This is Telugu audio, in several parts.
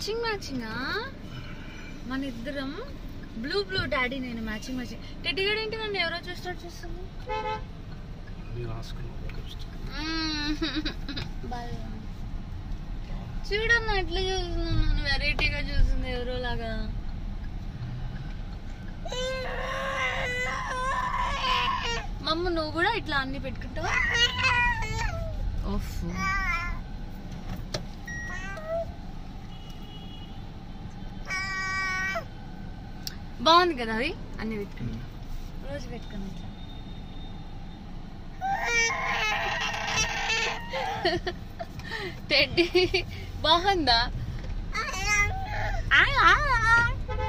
మ్యాచింగ్ మ్యాచింగా మన ఇద్దరం బ్లూ బ్లూ డాడీ నేను మ్యాచింగ్ మ్యాచింగ్ టెడ్డిగడ్ ఏంటి నన్ను ఎవరో చూసినట్టు చూస్తుంది మీరు రాసుకున్నావు చూడన్న ఎట్లా చూస్తున్నాను వెరైటీగా చూస్తుంది ఎవరో లాగా మమ్మ నువ్వు కూడా ఇట్లా అన్ని పెట్టుకుంటావా ఓఫ్ బాగుంది కదా అది అన్ని పెట్టుకుని రోజు పెట్టుకుని ఇట్లా టెడ్డీ బాగుందా ఆ, ఆ, ఆ.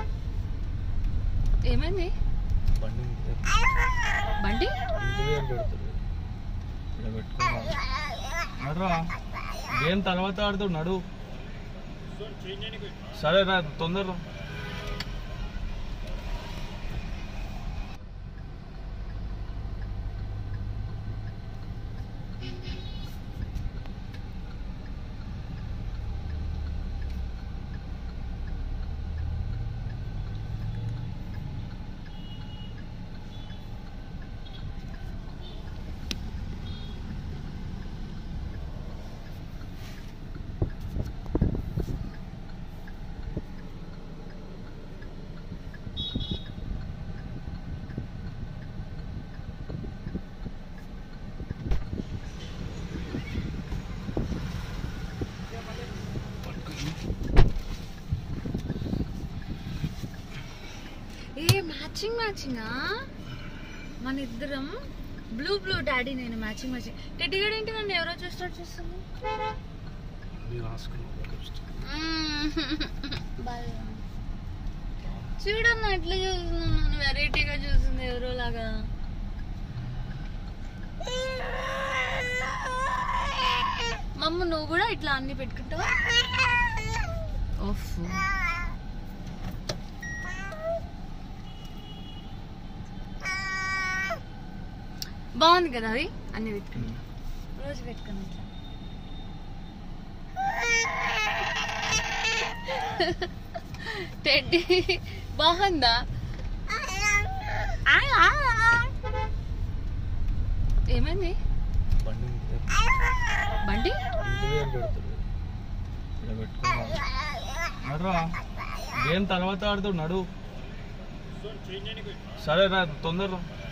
ఏమైంది బండి మీద బండి ఇంటి దగ్గర పెడతారు ఇక్కడ పెట్టుకున్నాను నడురా గేమ్ తర్వాత ఆడుతాడు నడు సరే రా తొందరరా ఏ మ్యాచింగ్ మ్యాచింగా మన ఇద్దరం బ్లూ బ్లూ డాడీ నేను మ్యాచింగ్ మ్యాచింగ్ టెడ్డిగడ్ ఏంటి నన్ను ఎవరో చూసినట్టు చూస్తుంది మీరు రాసుకున్నావు చూడన్న ఎట్లా చూస్తున్నాను వెరైటీగా చూస్తుంది ఎవరో లాగా మమ్మ నువ్వు కూడా ఇట్లా అన్ని పెట్టుకుంటావా ఓఫ్ బాగుంది కదా అది అన్ని పెట్టుకుని రోజు పెట్టుకుని ఇట్లా టెడ్డీ బాగుందా ఆ, ఆ, ఆ. ఏమైంది బండి మీద బండి ఇంటి దగ్గర పెడతారు ఇక్కడ పెట్టుకున్నాను నడురా గేమ్ తర్వాత ఆడుతాడు నడు సరే రా తొందరరా